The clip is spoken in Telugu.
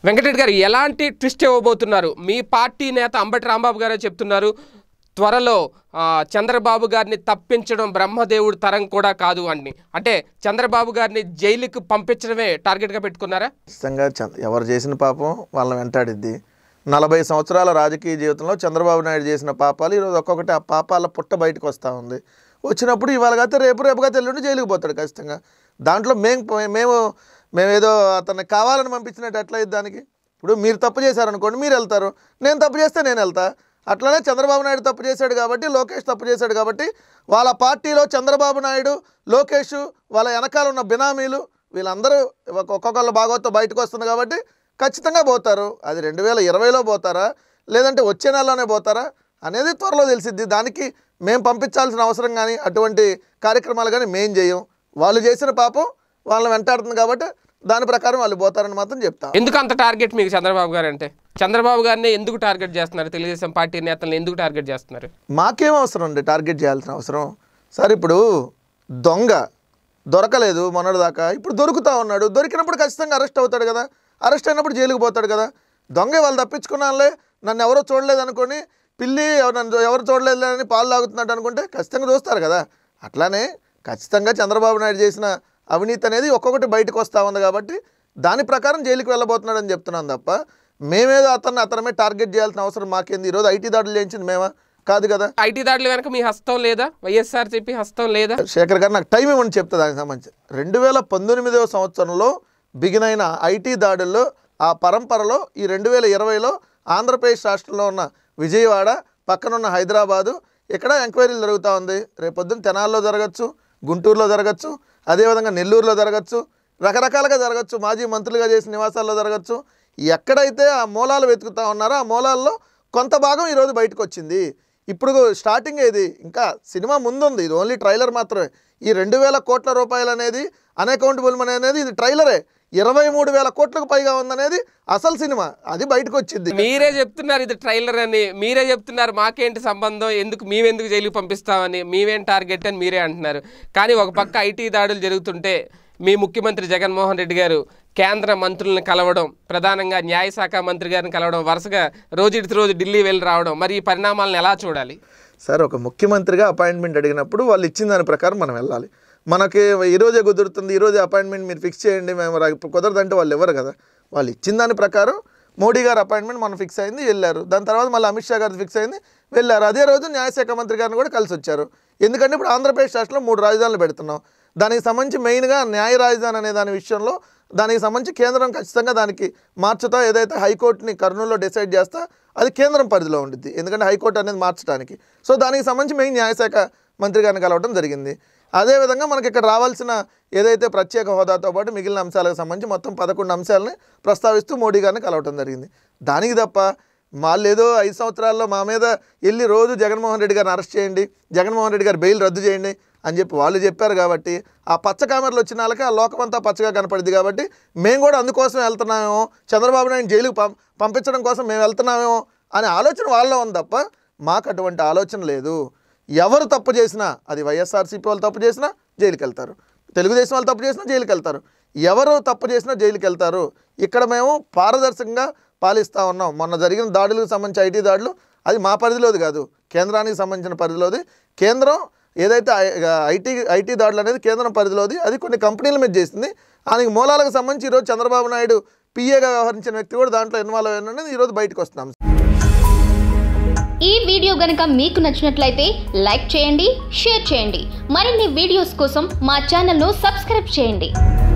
వెంకటరెడ్డి గారు ఎలాంటి ట్విస్ట్ ఇవ్వబోతున్నారు మీ పార్టీ నేత అంబటి రాంబాబు గారే చెప్తున్నారు త్వరలో ఆ, చంద్రబాబు గారిని తప్పించడం బ్రహ్మదేవుడు తరం కూడా కాదు అని అంటే చంద్రబాబు గారిని జైలుకు పంపించడమే టార్గెట్గా పెట్టుకున్నారా ఖచ్చితంగా చ- ఎవరు చేసిన పాపం వాళ్ళని వెంటాడిద్ది నలభై సంవత్సరాల రాజకీయ జీవితంలో చంద్రబాబు నాయుడు చేసిన పాపాలు ఈరోజు ఒక్కొక్కటి ఆ పాపాల పుట్ట బయటకు వస్తూ ఉంది వచ్చినప్పుడు ఇవాళ కాతే రేపు రేపుగా తెల్లుండి జైలుకి పోతాడు ఖచ్చితంగా దాంట్లో మేము మేము మేమేదో అతన్ని కావాలని పంపించినట్టు ఎట్లా అయ్యిద్ది దానికి ఇప్పుడు మీరు తప్పు చేశారనుకోండి మీరు వెళ్తారు నేను తప్పు చేస్తే నేను వెళ్తా అట్లనే చంద్రబాబు నాయుడు తప్పు చేశాడు కాబట్టి లోకేష్ తప్పు చేశాడు కాబట్టి వాళ్ళ పార్టీలో చంద్రబాబు నాయుడు లోకేష్ వాళ్ళ వెనకాల ఉన్న బినామీలు వీళ్ళందరూ ఒక- ఒక్కొక్కళ్ళ భాగవతం బయటకు వస్తుంది కాబట్టి ఖచ్చితంగా పోతారు అది రెండు వేల ఇరవైలో పోతారా లేదంటే వచ్చే నెలలోనే పోతారా అనేది త్వరలో తెలిసిద్ది దానికి మేము పంపించాల్సిన అవసరం కానీ అటువంటి కార్యక్రమాలు కానీ మేం చేయం వాళ్ళు చేసిన పాపం వాళ్ళని వెంటాడుతుంది కాబట్టి దాని ప్రకారం వాళ్ళు పోతారని మాత్రం చెప్తాం ఎందుకు అంత టార్గెట్ మీకు చంద్రబాబు గారు అంటే చంద్రబాబు గారిని ఎందుకు టార్గెట్ చేస్తున్నారు తెలుగుదేశం పార్టీ నేతలను ఎందుకు టార్గెట్ చేస్తున్నారు మాకేం అవసరం అండి టార్గెట్ చేయాల్సిన అవసరం సార్ ఇప్పుడు దొంగ దొరకలేదు మొన్నటిదాకా ఇప్పుడు దొరుకుతా ఉన్నాడు దొరికినప్పుడు ఖచ్చితంగా అరెస్ట్ అవుతాడు కదా అరెస్ట్ అయినప్పుడు జైలుకి పోతాడు కదా దొంగ వాళ్ళు తప్పించుకున్నానులే నన్ను ఎవరో చూడలేదు అనుకొని పిల్లి ఎవ- నన్ను ఎవరు చూడలేదు అని పాలు తాగుతున్నాడు అనుకుంటే ఖచ్చితంగా చూస్తారు కదా అట్లానే ఖచ్చితంగా చంద్రబాబు నాయుడు చేసిన అవినీతి అనేది ఒక్కొక్కటి బయటకు వస్తూ ఉంది కాబట్టి దాని ప్రకారం జైలుకి వెళ్ళబోతున్నాడు అని చెప్తున్నాను తప్ప మేమేదో అతన్ని అతనమే టార్గెట్ చేయాల్సిన అవసరం మాకేంది ఈరోజు ఐటీ దాడులు చేయించింది మేమా కాదు కదా ఐటీ దాడుల వెనక మీ హస్తం లేదా వైఎస్ఆర్ చెప్పి హస్తం లేదా శేఖర్ గారు నాకు టైం ఇవ్వండి చెప్తా దానికి సంబంధించి రెండు వేల పంతొమ్మిదవ సంవత్సరంలో బిగిన్ అయిన ఐటీ దాడుల్లో ఆ పరంపరలో ఈ రెండు వేల ఇరవైలో ఆంధ్రప్రదేశ్ రాష్ట్రంలో ఉన్న విజయవాడ పక్కనున్న హైదరాబాదు ఇక్కడ ఎంక్వైరీలు జరుగుతూ ఉంది రేపొద్దున తెనాల్లో జరగచ్చు గుంటూరులో జరగచ్చు అదేవిధంగా నెల్లూరులో జరగచ్చు రకరకాలుగా జరగచ్చు మాజీ మంత్రులుగా చేసిన నివాసాల్లో జరగచ్చు ఎక్కడైతే ఆ మూలాలు వెతుకుతా ఉన్నారో ఆ మూలాల్లో కొంత భాగం ఈరోజు బయటకు వచ్చింది ఇప్పుడు స్టార్టింగ్ ఇది ఇంకా సినిమా ముందుంది ఇది ఓన్లీ ట్రైలర్ మాత్రమే ఈ రెండు వేల కోట్ల రూపాయలు అనేది అన్అకౌంటబుల్ మనీ అనేది ఇది ట్రైలరే ఇరవై మూడు వేల కోట్లకు పైగా ఉందనేది అసలు సినిమా అది బయటకు వచ్చింది మీరే చెప్తున్నారు ఇది ట్రైలర్ అని మీరే చెప్తున్నారు మాకేంటి సంబంధం ఎందుకు మేమెందుకు జైలుకి పంపిస్తామని మేమేం టార్గెట్ అని మీరే అంటున్నారు కానీ ఒక పక్క ఐటీ దాడులు జరుగుతుంటే మీ ముఖ్యమంత్రి జగన్మోహన్ రెడ్డి గారు కేంద్ర మంత్రులను కలవడం ప్రధానంగా న్యాయశాఖ మంత్రి గారిని కలవడం వరుసగా రోజుకి రోజు ఢిల్లీ వెళ్ళి రావడం మరి ఈ పరిణామాలను ఎలా చూడాలి సార్ ఒక ముఖ్యమంత్రిగా అపాయింట్మెంట్ అడిగినప్పుడు వాళ్ళు ఇచ్చిన దాని ప్రకారం మనం వెళ్ళాలి మనకి ఈరోజే కుదురుతుంది ఈరోజే అపాయింట్మెంట్ మీరు ఫిక్స్ చేయండి మేము రా- ఇప్పుడు కుదరదంటే వాళ్ళు ఎవరు కదా వాళ్ళు ఇచ్చిన దాని ప్రకారం మోడీ గారు అపాయింట్మెంట్ మనం ఫిక్స్ అయింది వెళ్ళారు దాని తర్వాత మళ్ళీ అమిత్ షా గారు ఫిక్స్ అయింది వెళ్ళారు అదే రోజు న్యాయశాఖ మంత్రి గారిని కూడా కలిసి వచ్చారు ఎందుకంటే ఇప్పుడు ఆంధ్రప్రదేశ్ రాష్ట్రంలో మూడు రాజధానులు పెడుతున్నాం దానికి సంబంధించి మెయిన్గా న్యాయ రాజధాని అనే దాని విషయంలో దానికి సంబంధించి కేంద్రం ఖచ్చితంగా దానికి మార్చుతా ఏదైతే హైకోర్టుని కర్నూలులో డిసైడ్ చేస్తా అది కేంద్రం పరిధిలో ఉండిద్ది ఎందుకంటే హైకోర్టు అనేది మార్చడానికి సో దానికి సంబంధించి మెయిన్ న్యాయశాఖ మంత్రి గారిని కలవడం జరిగింది అదేవిధంగా మనకి ఇక్కడ రావాల్సిన ఏదైతే ప్రత్యేక హోదాతో పాటు మిగిలిన అంశాలకు సంబంధించి మొత్తం పదకొండు అంశాలని ప్రస్తావిస్తూ మోడీ గారిని కలవటం జరిగింది దానికి తప్ప వాళ్ళు ఏదో ఐదు సంవత్సరాల్లో మా మీద వెళ్ళి రోజు జగన్మోహన్ రెడ్డి గారిని అరెస్ట్ చేయండి జగన్మోహన్ రెడ్డి గారి బెయిల్ రద్దు చేయండి అని చెప్పి వాళ్ళు చెప్పారు కాబట్టి ఆ పచ్చ కామెరలు వచ్చిన వాళ్ళకి ఆ లోకమంతా పచ్చగా కనపడింది కాబట్టి మేము కూడా అందుకోసం వెళ్తున్నామేమో చంద్రబాబు నాయుడు జైలుకు పం పంపించడం కోసం మేము వెళ్తున్నామేమో అనే ఆలోచన వాళ్ళలో ఉంది తప్ప మాకు అటువంటి ఆలోచన లేదు ఎవరు తప్పు చేసినా అది వైఎస్ఆర్సీపీ వాళ్ళు తప్పు చేసినా జైలుకి వెళ్తారు తెలుగుదేశం వాళ్ళు తప్పు చేసినా జైలుకి వెళ్తారు ఎవరు తప్పు చేసినా జైలుకి వెళ్తారు ఇక్కడ మేము పారదర్శకంగా పాలిస్తూ ఉన్నాం మొన్న జరిగిన దాడులకు సంబంధించి ఐటీ దాడులు అది మా పరిధిలోది కాదు కేంద్రానికి సంబంధించిన పరిధిలోది కేంద్రం ఏదైతే ఐటీ ఐటీ దాడులు అనేది కేంద్రం పరిధిలోది అది కొన్ని కంపెనీల మీద చేసింది దానికి మూలాలకు సంబంధించి ఈరోజు చంద్రబాబు నాయుడు పిఏగా వ్యవహరించిన వ్యక్తి కూడా దాంట్లో ఇన్వాల్వ్ అయిన అనేది ఈరోజు బయటకు వస్తున్నాం ఈ వీడియో గనుక మీకు నచ్చినట్లయితే లైక్ చేయండి షేర్ చేయండి మరిన్ని వీడియోస్ కోసం మా ఛానల్ను సబ్స్క్రైబ్ చేయండి